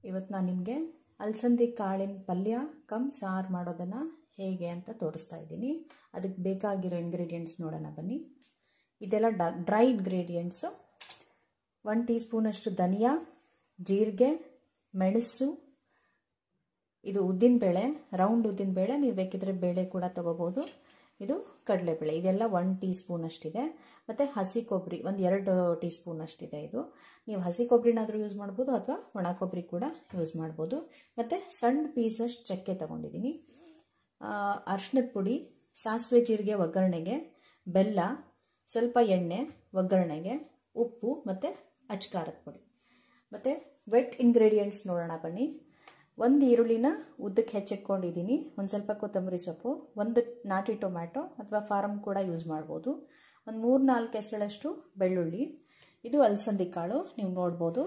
ಇವತ್ತು ನಾನು ನಿಮಗೆ ಅಲಸಂದಿ ಕಾಳಿನ ಪಲ್ಯ ಕಮ್ ಸಾರು ಮಾಡೋದನ್ನು ಹೇಗೆ ಅಂತ ತೋರಿಸ್ತಾ ಇದ್ದೀನಿ ಅದಕ್ಕೆ ಬೇಕಾಗಿರೋ ಇಂಗ್ರೀಡಿಯೆಂಟ್ಸ್ ನೋಡೋಣ ಬನ್ನಿ ಇದೆಲ್ಲ ಡ ಡ್ರೈ ಇಂಗ್ರೀಡಿಯೆಂಟ್ಸು ಒನ್ ಟೀ ಸ್ಪೂನಷ್ಟು ಧನಿಯಾ ಜೀರಿಗೆ ಮೆಣಸು ಇದು ಉದ್ದಿನಬೇಳೆ ರೌಂಡ್ ಉದ್ದಿನಬೇಳೆ ನೀವು ಬೇಕಿದ್ರೆ ಬೇಳೆ ಕೂಡ ತೊಗೋಬೋದು ಇದು ಕಡಲೆಬೇಳೆ ಇದೆಲ್ಲ ಒನ್ ಟೀ ಸ್ಪೂನ್ ಅಷ್ಟಿದೆ ಮತ್ತು ಹಸಿ ಕೊಬ್ಬರಿ ಒಂದು ಎರಡು ಟೀ ಸ್ಪೂನ್ ಅಷ್ಟಿದೆ ಇದು ನೀವು ಹಸಿ ಕೊಬ್ಬರಿನಾದರೂ ಯೂಸ್ ಮಾಡ್ಬೋದು ಅಥವಾ ಒಣ ಕೊಬ್ಬರಿ ಕೂಡ ಯೂಸ್ ಮಾಡ್ಬೋದು ಮತ್ತು ಸಣ್ಣ ಪೀಸಷ್ಟು ಚಕ್ಕೆ ತೊಗೊಂಡಿದ್ದೀನಿ ಅರ್ಶಿನದ ಪುಡಿ ಸಾಸಿವೆ ಜೀರಿಗೆ ಒಗ್ಗರಣೆಗೆ ಬೆಲ್ಲ ಸ್ವಲ್ಪ ಎಣ್ಣೆ ಒಗ್ಗರಣೆಗೆ ಉಪ್ಪು ಮತ್ತು ಅಚ್ಕಾರದ ಪುಡಿ ಮತ್ತು ವೆಟ್ ಇಂಗ್ರೀಡಿಯೆಂಟ್ಸ್ ನೋಡೋಣ ಬನ್ನಿ ಒಂದು ಈರುಳ್ಳಿನ ಉದ್ದಕ್ಕೆ ಹೆಚ್ಚಿಟ್ಕೊಂಡಿದ್ದೀನಿ ಒಂದು ಸ್ವಲ್ಪ ಕೊತ್ತಂಬರಿ ಸೊಪ್ಪು ಒಂದು ನಾಟಿ ಟೊಮ್ಯಾಟೊ ಅಥವಾ ಫಾರಮ್ ಕೂಡ ಯೂಸ್ ಮಾಡ್ಬೋದು ಒಂದು ಮೂರು ನಾಲ್ಕು ಎಸಳಷ್ಟು ಬೆಳ್ಳುಳ್ಳಿ ಇದು ಅಲಸಂದಿ ಕಾಳು ನೀವು ನೋಡ್ಬೋದು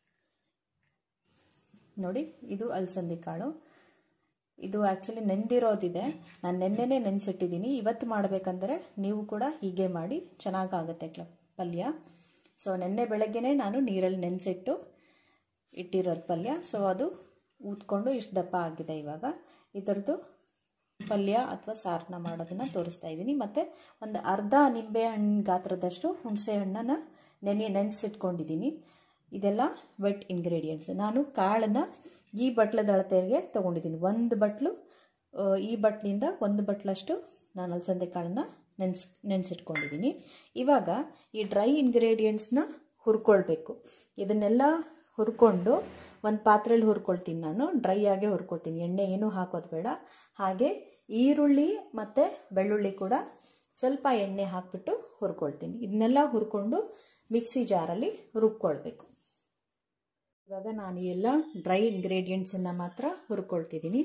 ನೋಡಿ ಇದು ಅಲಸಂದಿ ಕಾಳು ಇದು ಆ್ಯಕ್ಚುಲಿ ನೆಂದಿರೋದಿದೆ ನಾನು ನೆನ್ನೆನೇ ನೆನೆಸಿಟ್ಟಿದ್ದೀನಿ ಇವತ್ತು ಮಾಡಬೇಕಂದ್ರೆ ನೀವು ಕೂಡ ಹೀಗೆ ಮಾಡಿ ಚೆನ್ನಾಗಾಗುತ್ತೆ ಕ್ಲ ಪಲ್ಯ ಸೊ ನೆನ್ನೆ ಬೆಳಗ್ಗೆನೇ ನಾನು ನೀರಲ್ಲಿ ನೆನೆಸಿಟ್ಟು ಇಟ್ಟಿರೋದು ಪಲ್ಯ ಸೊ ಅದು ಊದ್ಕೊಂಡು ಇಷ್ಟು ದಪ್ಪ ಆಗಿದೆ ಇವಾಗ ಇದರದ್ದು ಪಲ್ಯ ಅಥವಾ ಸಾರನ್ನ ಮಾಡೋದನ್ನು ತೋರಿಸ್ತಾ ಇದ್ದೀನಿ ಮತ್ತು ಒಂದು ಅರ್ಧ ನಿಂಬೆ ಹಣ್ಣು ಗಾತ್ರದಷ್ಟು ಹುಣಸೆ ಹಣ್ಣನ್ನು ನೆನೆ ನೆನೆಸಿಟ್ಕೊಂಡಿದ್ದೀನಿ ಇದೆಲ್ಲ ವೆಟ್ ಇಂಗ್ರೀಡಿಯೆಂಟ್ಸ್ ನಾನು ಕಾಳನ್ನು ಈ ಬಟ್ಲದ ಅಳತೆಗೆ ತೊಗೊಂಡಿದ್ದೀನಿ ಒಂದು ಬಟ್ಲು ಈ ಬಟ್ಲಿಂದ ಒಂದು ಬಟ್ಲಷ್ಟು ನಾನು ಅಲಸಂದೆ ಕಾಳನ್ನು ನೆನೆಸ್ ನೆನೆಸಿಟ್ಕೊಂಡಿದ್ದೀನಿ ಇವಾಗ ಈ ಡ್ರೈ ಇಂಗ್ರೀಡಿಯೆಂಟ್ಸ್ನ ಹುರ್ಕೊಳ್ಬೇಕು ಇದನ್ನೆಲ್ಲ ಹುರ್ಕೊಂಡು ಒಂದು ಪಾತ್ರೆಯಲ್ಲಿ ಹುರ್ಕೊಳ್ತೀನಿ ನಾನು ಡ್ರೈ ಆಗೇ ಹುರ್ಕೊಳ್ತೀನಿ ಎಣ್ಣೆ ಏನೂ ಹಾಕೋದು ಬೇಡ ಹಾಗೆ ಈರುಳ್ಳಿ ಮತ್ತು ಬೆಳ್ಳುಳ್ಳಿ ಕೂಡ ಸ್ವಲ್ಪ ಎಣ್ಣೆ ಹಾಕ್ಬಿಟ್ಟು ಹುರ್ಕೊಳ್ತೀನಿ ಇದನ್ನೆಲ್ಲ ಹುರ್ಕೊಂಡು ಮಿಕ್ಸಿ ಜಾರಲ್ಲಿ ರುಬ್ಕೊಳ್ಬೇಕು ಇವಾಗ ನಾನು ಎಲ್ಲ ಡ್ರೈ ಇಂಗ್ರೀಡಿಯೆಂಟ್ಸನ್ನು ಮಾತ್ರ ಹುರ್ಕೊಳ್ತಿದ್ದೀನಿ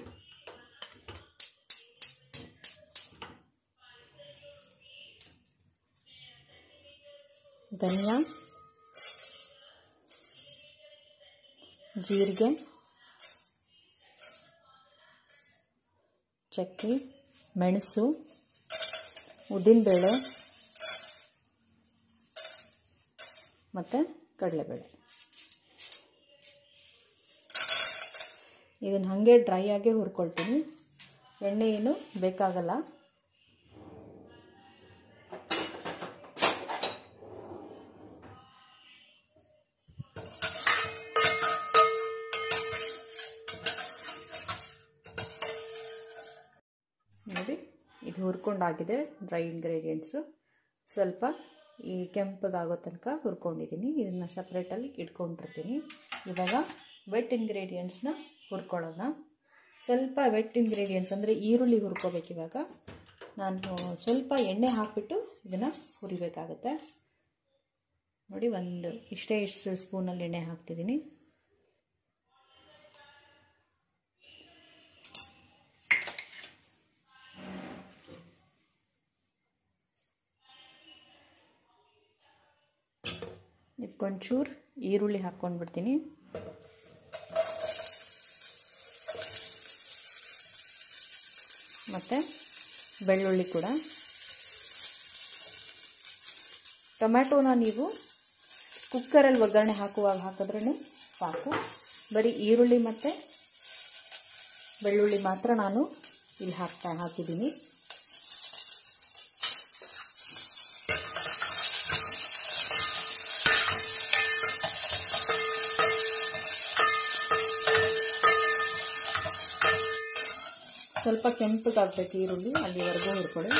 ಧನಿಯಾ ಜೀರಿಗೆ ಚಕ್ಕೆ ಮೆಣಸು ಉದ್ದಿನಬೇಳೆ ಮತ್ತು ಕಡಲೆಬೇಳೆ ಇದನ್ನು ಹಾಗೆ ಡ್ರೈ ಆಗೇ ಹುರ್ಕೊಳ್ತೀನಿ ಎಣ್ಣೆ ಏನು ಬೇಕಾಗಲ್ಲ ನೋಡಿ ಇದು ಹುರ್ಕೊಂಡಾಗಿದೆ ಡ್ರೈ ಇಂಗ್ರೀಡಿಯೆಂಟ್ಸು ಸ್ವಲ್ಪ ಈ ಕೆಂಪಗಾಗೋ ತನಕ ಹುರ್ಕೊಂಡಿದ್ದೀನಿ ಇದನ್ನು ಸಪ್ರೇಟಲ್ಲಿ ಇಟ್ಕೊಂಡಿರ್ತೀನಿ ಇವಾಗ ವೆಟ್ ಇಂಗ್ರೀಡಿಯೆಂಟ್ಸ್ನ ಹುರ್ಕೊಳ್ಳೋಣ ಸ್ವಲ್ಪ ವೆಟ್ ಇಂಗ್ರೀಡಿಯೆಂಟ್ಸ್ ಅಂದರೆ ಈರುಳ್ಳಿ ಹುರ್ಕೋಬೇಕು ಇವಾಗ ನಾನು ಸ್ವಲ್ಪ ಎಣ್ಣೆ ಹಾಕಿಬಿಟ್ಟು ಇದನ್ನು ಹುರಿಬೇಕಾಗತ್ತೆ ನೋಡಿ ಒಂದು ಇಷ್ಟೇ ಇಷ್ಟು ಸ್ಪೂನಲ್ಲಿ ಎಣ್ಣೆ ಹಾಕ್ತಿದ್ದೀನಿ ಇದಕ್ಕೊಂಚೂರು ಈರುಳ್ಳಿ ಹಾಕ್ಕೊಂಡ್ಬಿಡ್ತೀನಿ ಮತ್ತು ಬೆಳ್ಳುಳ್ಳಿ ಕೂಡ ಟೊಮ್ಯಾಟೋನ ನೀವು ಕುಕ್ಕರಲ್ಲಿ ಒಗ್ಗರಣೆ ಹಾಕುವಾಗ ಹಾಕಿದ್ರೂ ಸಾಕು ಬರೀ ಈರುಳ್ಳಿ ಮತ್ತು ಬೆಳ್ಳುಳ್ಳಿ ಮಾತ್ರ ನಾನು ಇಲ್ಲಿ ಹಾಕ್ತಾ ಹಾಕಿದ್ದೀನಿ ಸ್ವಲ್ಪ ಕೆಂಪಗಾಗಬೇಕು ಈರುಳ್ಳಿ ಅಲ್ಲಿವರೆಗೂ ಹುರ್ಕೊಳ್ಳಿ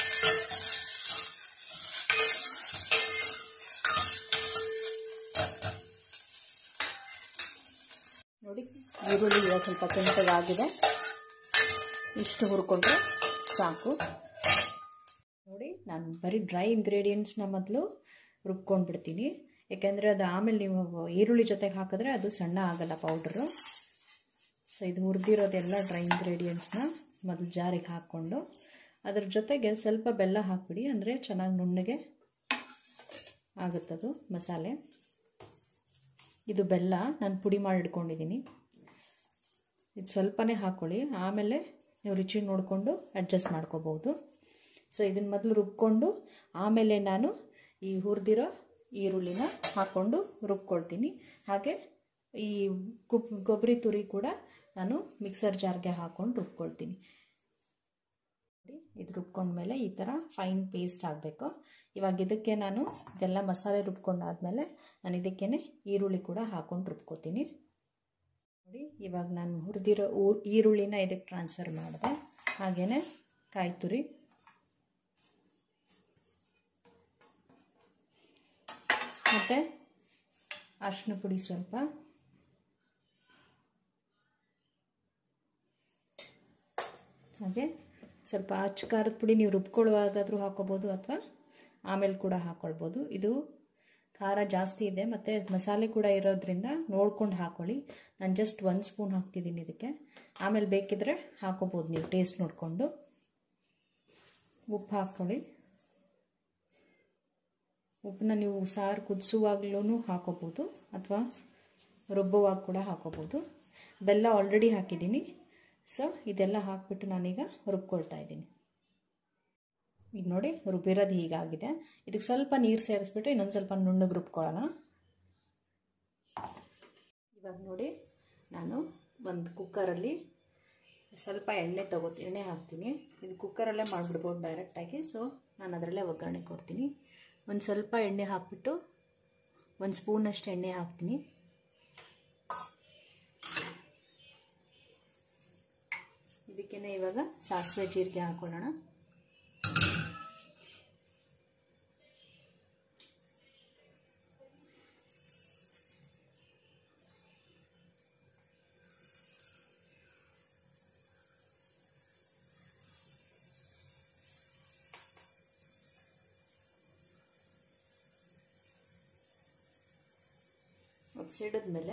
ನೋಡಿ ಈರುಳ್ಳಿ ಇವಾಗ ಸ್ವಲ್ಪ ಕೆಂಪಗಾಗಿದೆ ಇಷ್ಟು ಹುರ್ಕೊಂಡ್ರೆ ಸಾಕು ನೋಡಿ ನಾನು ಬರೀ ಡ್ರೈ ಇಂಗ್ರೀಡಿಯೆಂಟ್ಸ್ನ ಮೊದಲು ರುಬ್ಕೊಂಡು ಬಿಡ್ತೀನಿ ಯಾಕೆಂದರೆ ಅದು ಆಮೇಲೆ ನೀವು ಈರುಳ್ಳಿ ಜೊತೆಗೆ ಹಾಕಿದ್ರೆ ಅದು ಸಣ್ಣ ಆಗಲ್ಲ ಪೌಡ್ರು ಸೊ ಇದು ಹುರಿದಿರೋದೆಲ್ಲ ಡ್ರೈ ಇಂಗ್ರೀಡಿಯೆಂಟ್ಸ್ನ ಮೊದಲು ಜಾರಿಗೆ ಹಾಕ್ಕೊಂಡು ಅದ್ರ ಜೊತೆಗೆ ಸ್ವಲ್ಪ ಬೆಲ್ಲ ಹಾಕ್ಬಿಡಿ ಅಂದರೆ ಚೆನ್ನಾಗಿ ನುಣ್ಣಗೆ ಆಗುತ್ತದು ಮಸಾಲೆ ಇದು ಬೆಲ್ಲ ನಾನು ಪುಡಿ ಮಾಡಿ ಇಟ್ಕೊಂಡಿದ್ದೀನಿ ಇದು ಸ್ವಲ್ಪನೇ ಹಾಕ್ಕೊಳ್ಳಿ ಆಮೇಲೆ ನೀವು ರುಚಿ ನೋಡಿಕೊಂಡು ಅಡ್ಜಸ್ಟ್ ಮಾಡ್ಕೋಬೋದು ಸೊ ಇದನ್ನು ಮೊದಲು ರುಬ್ಕೊಂಡು ಆಮೇಲೆ ನಾನು ಈ ಹುರಿದಿರೋ ಈರುಳ್ಳಿನ ಹಾಕ್ಕೊಂಡು ರುಬ್ಕೊಳ್ತೀನಿ ಹಾಗೆ ಈ ಗುಬ್ ಕೊಬ್ಬರಿ ತುರಿ ಕೂಡ ನಾನು ಮಿಕ್ಸರ್ ಜಾರ್ಗೆ ಹಾಕ್ಕೊಂಡು ರುಬ್ಕೊಳ್ತೀನಿ ಇದು ರುಬ್ಕೊಂಡ್ಮೇಲೆ ಈ ಥರ ಫೈನ್ ಪೇಸ್ಟ್ ಆಗಬೇಕು ಇವಾಗ ಇದಕ್ಕೆ ನಾನು ಇದೆಲ್ಲ ಮಸಾಲೆ ರುಬ್ಕೊಂಡಾದ್ಮೇಲೆ ನಾನು ಇದಕ್ಕೇ ಈರುಳ್ಳಿ ಕೂಡ ಹಾಕ್ಕೊಂಡು ರುಬ್ಕೋತೀನಿ ನೋಡಿ ಇವಾಗ ನಾನು ಹುರಿದಿರೋ ಈರುಳ್ಳಿನ ಇದಕ್ಕೆ ಟ್ರಾನ್ಸ್ಫರ್ ಮಾಡಿದೆ ಹಾಗೆಯೇ ಕಾಯಿ ತುರಿ ಮತ್ತು ಅರಿಶಿನ ಪುಡಿ ಸ್ವಲ್ಪ ಹಾಗೆ ಸ್ವಲ್ಪ ಅಚ್ಚ ಖಾರದ ಪುಡಿ ನೀವು ರುಬ್ಕೊಳ್ಳುವಾಗಾದರೂ ಹಾಕೋಬೋದು ಅಥವಾ ಆಮೇಲೆ ಕೂಡ ಹಾಕ್ಕೊಳ್ಬೋದು ಇದು ಖಾರ ಜಾಸ್ತಿ ಇದೆ ಮತ್ತು ಮಸಾಲೆ ಕೂಡ ಇರೋದ್ರಿಂದ ನೋಡ್ಕೊಂಡು ಹಾಕ್ಕೊಳ್ಳಿ ನಾನು ಜಸ್ಟ್ ಒಂದು ಸ್ಪೂನ್ ಹಾಕ್ತಿದ್ದೀನಿ ಇದಕ್ಕೆ ಆಮೇಲೆ ಬೇಕಿದ್ರೆ ಹಾಕೋಬೋದು ನೀವು ಟೇಸ್ಟ್ ನೋಡಿಕೊಂಡು ಉಪ್ಪು ಹಾಕ್ಕೊಳ್ಳಿ ಉಪ್ಪನ್ನ ನೀವು ಸಾರು ಕುದಿಸುವಾಗ್ಲೂ ಹಾಕೋಬೋದು ಅಥವಾ ರುಬ್ಬುವಾಗ ಕೂಡ ಹಾಕೋಬೋದು ಬೆಲ್ಲ ಆಲ್ರೆಡಿ ಹಾಕಿದ್ದೀನಿ ಸೊ ಇದೆಲ್ಲ ಹಾಕ್ಬಿಟ್ಟು ನಾನೀಗ ರುಬ್ಕೊಳ್ತಾ ಇದ್ದೀನಿ ಈಗ ನೋಡಿ ರುಬ್ಬಿರೋದು ಹೀಗಾಗಿದೆ ಇದಕ್ಕೆ ಸ್ವಲ್ಪ ನೀರು ಸೇರಿಸ್ಬಿಟ್ಟು ಇನ್ನೊಂದು ಸ್ವಲ್ಪ ನುಣ್ಣಗೆ ರುಬ್ಕೊಳ್ಳೋಣ ಇವಾಗ ನೋಡಿ ನಾನು ಒಂದು ಕುಕ್ಕರಲ್ಲಿ ಸ್ವಲ್ಪ ಎಣ್ಣೆ ತಗೋತೀನಿ ಎಣ್ಣೆ ಹಾಕ್ತೀನಿ ಇದು ಕುಕ್ಕರಲ್ಲೇ ಮಾಡಿಬಿಡ್ಬೋದು ಡೈರೆಕ್ಟಾಗಿ ಸೊ ನಾನು ಅದರಲ್ಲೇ ಒಗ್ಗರಣೆ ಕೊಡ್ತೀನಿ ಒಂದು ಸ್ವಲ್ಪ ಎಣ್ಣೆ ಹಾಕ್ಬಿಟ್ಟು ಒಂದು ಸ್ಪೂನಷ್ಟು ಎಣ್ಣೆ ಹಾಕ್ತೀನಿ ಇದಕ್ಕೇನೆ ಇವಾಗ ಸಾಸಿವೆ ಜೀರಿಗೆ ಹಾಕೊಳ್ಳೋಣ ಸಿಡಿದ್ಮೇಲೆ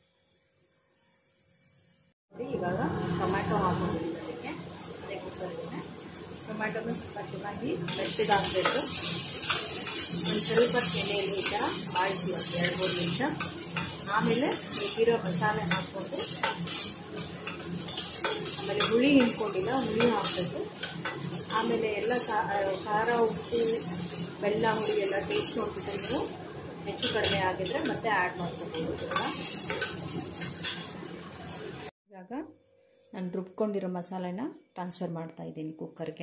ಇವಾಗ ಟೊಮ್ಯಾಟೊ ಹಾಕೊಂಡಿದ್ದೀನಿ ಅದಕ್ಕೆ ಅದೇ ಕುಕ್ಕರ್ಗೆ ಟೊಮ್ಯಾಟೊನ ಸ್ವಲ್ಪ ಚೆನ್ನಾಗಿ ಮೆತ್ತಗಾಗಬೇಕು ಒಂದು ಸ್ವಲ್ಪ ಎಣ್ಣೆಯಲ್ಲಿ ಈ ಥರ ಬಾಳಿಸಿ ಒಂದು ಎರಡು ಮೂರು ನಿಮಿಷ ಆಮೇಲೆ ಬೇಕಿರೋ ಮಸಾಲೆ ಹಾಕ್ಕೊಂಡು ಆಮೇಲೆ ಹುಳಿ ಹಿಂಡ್ಕೊಂಡಿಲ್ಲ ಹುಳಿ ಹಾಕಬೇಕು ಆಮೇಲೆ ಎಲ್ಲ ಖಾರ ಉಪ್ಪು ಬೆಲ್ಲ ಹುಳಿ ಎಲ್ಲ ಟೇಸ್ಟ್ ನೋಡ್ಬಿಟ್ಟು ನೀವು ಹೆಚ್ಚು ಕಡಿಮೆ ಆಗಿದ್ರೆ ಮತ್ತೆ ಆ್ಯಡ್ ಮಾಡ್ಕೋಬೋದು ಇವಾಗ ನಾನು ರುಬ್ಕೊಂಡಿರೋ ಮಸಾಲೆನ ಟ್ರಾನ್ಸ್ಫರ್ ಮಾಡ್ತಾ ಇದ್ದೀನಿ ಕುಕ್ಕರ್ಗೆ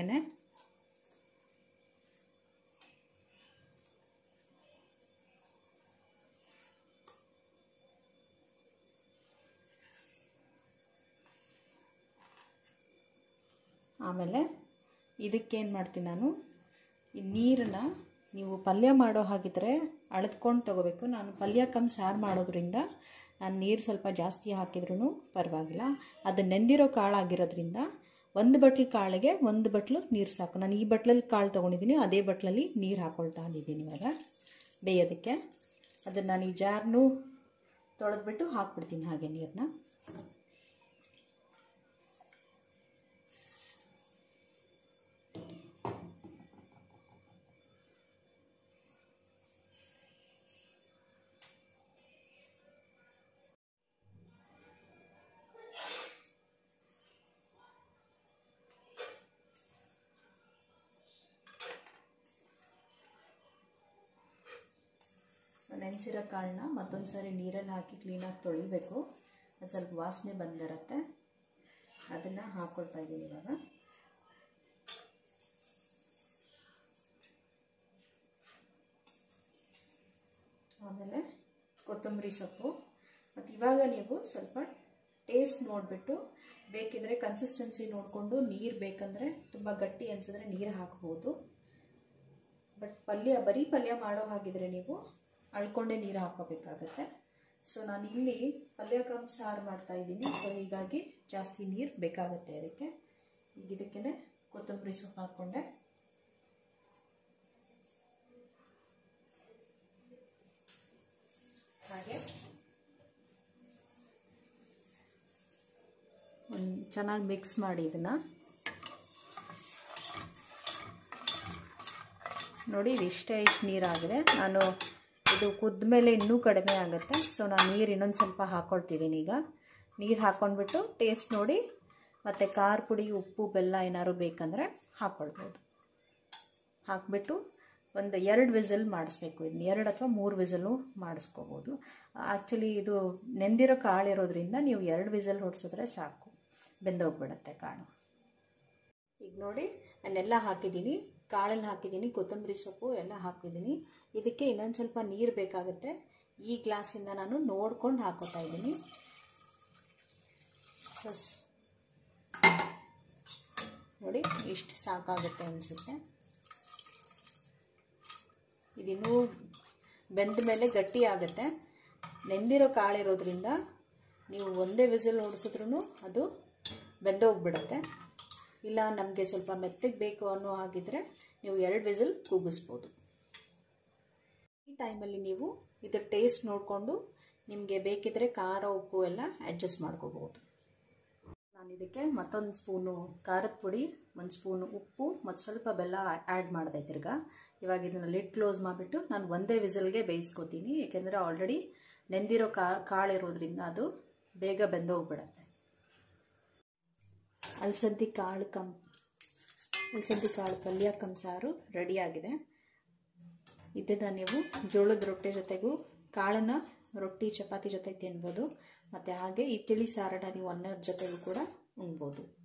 ಆಮೇಲೆ ಇದಕ್ಕೇನು ಮಾಡ್ತೀನಿ ನಾನು ಈ ನೀರನ್ನ ನೀವು ಪಲ್ಯ ಮಾಡೋ ಹಾಗಿದ್ರೆ ಅಳೆದ್ಕೊಂಡು ತೊಗೋಬೇಕು ನಾನು ಪಲ್ಯ ಕಮ್ಮಿ ಸಾರು ಮಾಡೋದ್ರಿಂದ ನಾನು ನೀರು ಸ್ವಲ್ಪ ಜಾಸ್ತಿ ಹಾಕಿದ್ರೂ ಪರವಾಗಿಲ್ಲ ಅದು ನೆಂದಿರೋ ಕಾಳಾಗಿರೋದ್ರಿಂದ ಒಂದು ಬಟ್ಲು ಕಾಳಿಗೆ ಒಂದು ಬಟ್ಲು ನೀರು ಸಾಕು ನಾನು ಈ ಬಟ್ಲಲ್ಲಿ ಕಾಳು ತೊಗೊಂಡಿದ್ದೀನಿ ಅದೇ ಬಟ್ಲಲ್ಲಿ ನೀರು ಹಾಕ್ಕೊಳ್ತಾ ಇದ್ದೀನಿ ಇವಾಗ ಬೇಯೋದಕ್ಕೆ ಅದನ್ನು ನಾನು ಈ ಜಾರ್ನು ತೊಳೆದ್ಬಿಟ್ಟು ಹಾಕ್ಬಿಡ್ತೀನಿ ಹಾಗೆ ನೀರನ್ನ ಸೊ ನೆನೆಸಿರೋ ಕಾಳನ್ನ ಮತ್ತೊಂದು ಸಾರಿ ನೀರಲ್ಲಿ ಹಾಕಿ ಕ್ಲೀನಾಗಿ ತೊಳಿಬೇಕು ಅದು ಸ್ವಲ್ಪ ವಾಸನೆ ಬಂದಿರುತ್ತೆ ಅದನ್ನು ಹಾಕ್ಕೊಳ್ತಾ ಇದ್ದೀನಿ ಇವಾಗ ಆಮೇಲೆ ಕೊತ್ತಂಬರಿ ಸೊಪ್ಪು ಮತ್ತು ಇವಾಗ ನೀವು ಸ್ವಲ್ಪ ಟೇಸ್ಟ್ ನೋಡಿಬಿಟ್ಟು ಬೇಕಿದ್ರೆ ಕನ್ಸಿಸ್ಟೆನ್ಸಿ ನೋಡಿಕೊಂಡು ನೀರು ಬೇಕಂದರೆ ತುಂಬ ಗಟ್ಟಿ ಅನಿಸಿದ್ರೆ ನೀರು ಹಾಕ್ಬೋದು ಬಟ್ ಪಲ್ಯ ಬರೀ ಪಲ್ಯ ಮಾಡೋ ಹಾಗಿದ್ರೆ ನೀವು ಅಳ್ಕೊಂಡೇ ನೀರು ಹಾಕೋಬೇಕಾಗತ್ತೆ ಸೊ ನಾನು ಇಲ್ಲಿ ಪಲ್ಯ ಕಮ್ಮಿ ಸಾರು ಮಾಡ್ತಾ ಇದ್ದೀನಿ ಸೊ ಹೀಗಾಗಿ ಜಾಸ್ತಿ ನೀರು ಬೇಕಾಗುತ್ತೆ ಅದಕ್ಕೆ ಈಗ ಇದಕ್ಕೆ ಕೊತ್ತಂಬರಿ ಸೊಪ್ಪು ಹಾಕ್ಕೊಂಡೆ ಹಾಗೆ ಒಂದು ಚೆನ್ನಾಗಿ ಮಿಕ್ಸ್ ಮಾಡಿ ಇದನ್ನು ನೋಡಿ ಇದು ಇಷ್ಟೇ ಇಷ್ಟು ನೀರಾಗಿದೆ ನಾನು ಇದು ಕುದ್ದ ಮೇಲೆ ಇನ್ನೂ ಕಡಿಮೆ ಆಗುತ್ತೆ ಸೊ ನಾನು ನೀರು ಇನ್ನೊಂದು ಸ್ವಲ್ಪ ಹಾಕ್ಕೊಳ್ತಿದ್ದೀನಿ ಈಗ ನೀರು ಹಾಕ್ಕೊಂಡ್ಬಿಟ್ಟು ಟೇಸ್ಟ್ ನೋಡಿ ಮತ್ತು ಖಾರ ಪುಡಿ ಉಪ್ಪು ಬೆಲ್ಲ ಏನಾದ್ರು ಬೇಕಂದರೆ ಹಾಕ್ಕೊಳ್ಬೋದು ಹಾಕ್ಬಿಟ್ಟು ಒಂದು ಎರಡು ವಿಸಲ್ ಮಾಡಿಸ್ಬೇಕು ಇದನ್ನ ಎರಡು ಅಥವಾ ಮೂರು ವಿಸಲು ಮಾಡಿಸ್ಕೋಬೋದು ಆ್ಯಕ್ಚುಲಿ ಇದು ನೆಂದಿರೋ ಕಾಳು ಇರೋದ್ರಿಂದ ನೀವು ಎರಡು ವಿಸಲ್ ಹೊಡ್ಸಿದ್ರೆ ಸಾಕು ಬೆಂದೋಗ್ಬಿಡುತ್ತೆ ಕಾಳು ಈಗ ನೋಡಿ ನಾನೆಲ್ಲ ಹಾಕಿದ್ದೀನಿ ಕಾಳನ್ನು ಹಾಕಿದ್ದೀನಿ ಕೊತ್ತಂಬರಿ ಸೊಪ್ಪು ಎಲ್ಲ ಹಾಕಿದ್ದೀನಿ ಇದಕ್ಕೆ ಇನ್ನೊಂದು ಸ್ವಲ್ಪ ನೀರು ಬೇಕಾಗುತ್ತೆ ಈ ಗ್ಲಾಸಿಂದ ನಾನು ನೋಡ್ಕೊಂಡು ಹಾಕೋತಾ ಇದ್ದೀನಿ ನೋಡಿ ಇಷ್ಟು ಸಾಕಾಗುತ್ತೆ ಅನಿಸುತ್ತೆ ಇದಿನ್ನೂ ಬೆಂದ ಮೇಲೆ ಗಟ್ಟಿ ಆಗುತ್ತೆ ನೆಂದಿರೋ ಕಾಳಿರೋದ್ರಿಂದ ನೀವು ಒಂದೇ ವಿಸಿಲ್ ಹೊಡಿಸಿದ್ರೂ ಅದು ಬೆಂದೋಗ್ಬಿಡುತ್ತೆ ಇಲ್ಲ ನಮಗೆ ಸ್ವಲ್ಪ ಮೆತ್ತಗೆ ಬೇಕು ಅನ್ನೋ ಹಾಗಿದ್ರೆ ನೀವು ಎರಡು ವಿಸಿಲ್ ಕೂಗಿಸ್ಬೋದು ಈ ಟೈಮಲ್ಲಿ ನೀವು ಇದ್ರ ಟೇಸ್ಟ್ ನೋಡಿಕೊಂಡು ನಿಮಗೆ ಬೇಕಿದ್ರೆ ಖಾರ ಉಪ್ಪು ಎಲ್ಲ ಅಡ್ಜಸ್ಟ್ ಮಾಡ್ಕೋಬೋದು ನಾನು ಇದಕ್ಕೆ ಮತ್ತೊಂದು ಸ್ಪೂನು ಖಾರದ ಪುಡಿ ಒಂದು ಸ್ಪೂನು ಉಪ್ಪು ಮತ್ತು ಸ್ವಲ್ಪ ಬೆಲ್ಲ ಆ್ಯಡ್ ಮಾಡಿದೆ ತಿರ್ಗಾ ಇವಾಗ ಇದನ್ನು ಲಿಡ್ ಕ್ಲೋಸ್ ಮಾಡಿಬಿಟ್ಟು ನಾನು ಒಂದೇ ವಿಸಲ್ಗೆ ಬೇಯಿಸ್ಕೊತೀನಿ ಏಕೆಂದರೆ ಆಲ್ರೆಡಿ ನೆಂದಿರೋ ಕಾ ಕಾಳಿರೋದ್ರಿಂದ ಅದು ಬೇಗ ಬೆಂದೋಗ್ಬಿಡತ್ತೆ ಅಲಸಂದಿ ಕಾಳು ಕಂ ಅಲಸಂದಿ ಕಾಳು ಪಲ್ಯ ಕಂಸಾರು ರೆಡಿಯಾಗಿದೆ ಇದನ್ನು ನೀವು ಜೋಳದ ರೊಟ್ಟಿ ಜೊತೆಗೂ ಕಾಳನ್ನು ರೊಟ್ಟಿ ಚಪಾತಿ ಜೊತೆಗೆ ತಿನ್ಬೋದು ಮತ್ತು ಹಾಗೆ ಈ ತಿಳಿ ಸಾರನ್ನ ನೀವು ಅನ್ನದ ಜೊತೆಗೂ ಕೂಡ ಉಣ್ಬೋದು